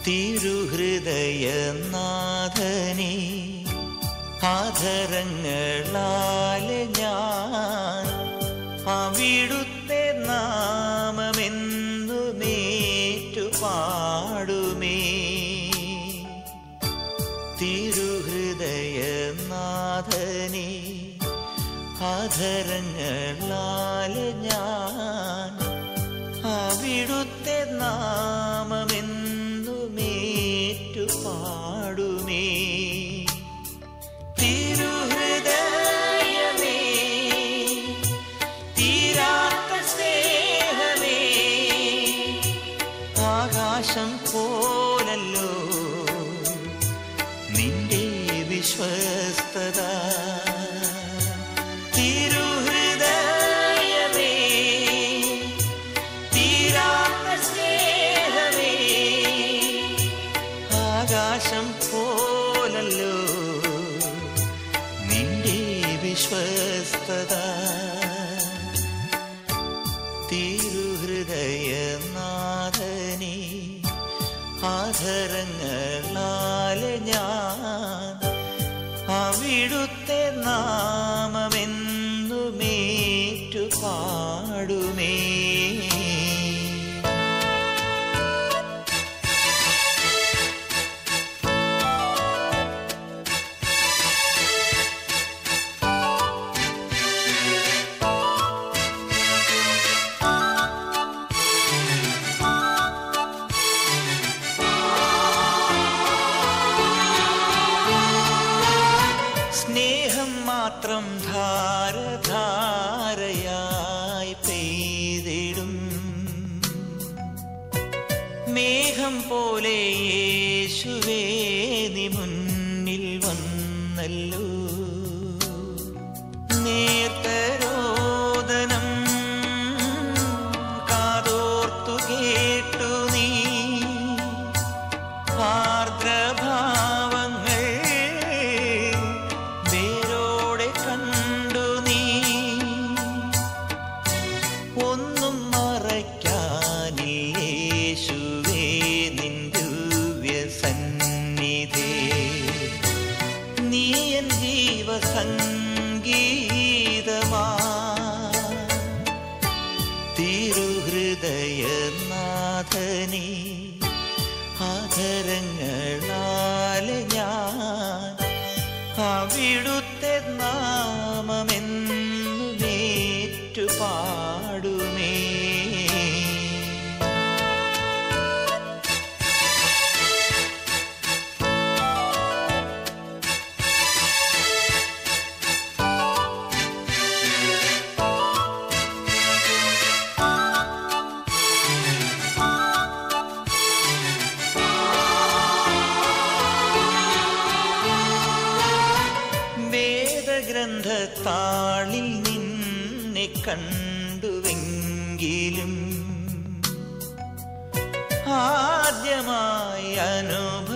തിരുഹൃദയനാഥനെ ആധരങ്ങളാലെ ഞാൻ അവിടുത്തെ നാമമെന്നുമേറ്റു പാടുമേ തിരുഹൃദയനാഥനെ ആധരങ്ങളാലെ ഞാൻ അവിടുത്തെ നാമമെന്നുമേറ്റു പാടുമേ തിരുഹൃദയമേ തീരാത്ത സ്നേഹമേ ആകാശം പോലല്ലോ നിന്റെ വിശ്വസ്തത തിരുഹൃദയമേ തീരാത്ത സ്നേഹമേ ആകാശം പോലല്ലോ നിന്റെ വിശ്വസ്തത തിരുഹൃദയനാഥനെ ആധരങ്ങളാലെ ഞാൻ അവിടുത്തെ നാമമെന്നുമേറ്റു പാടുമേ സ്നേഹം മാത്രം ധാരധാരയായി പെയ്തിടും മേഘം പോലെ യേശുവേ നീ മുന്നിൽ വന്നല്ലോ നേർത്തരോദനം കാതോർത്തു കേട്ടു നീ ആർദ്രഭാവങ്ങൾ വേരോടെ കണ്ടു നീ ഒന്നും മറയ്ക്കാനില്ലേശുവേ നിൻ ദിവ്യസന്നിധി നീ എൻ ജീവസംഗീതമാ തിരുഹൃദയനാഥനേ ആധരങ്ങളാലെ ഞാൻ അവിടുത്തെ നാമമെന്നുമേറ്റു പാടുമേ വേദഗ്രന്ഥത്താളിൽ നിന്നെ കണ്ടുവെങ്കിലും ആദ്യമായി അനുഭവിച്ചൊരനുഭവമേ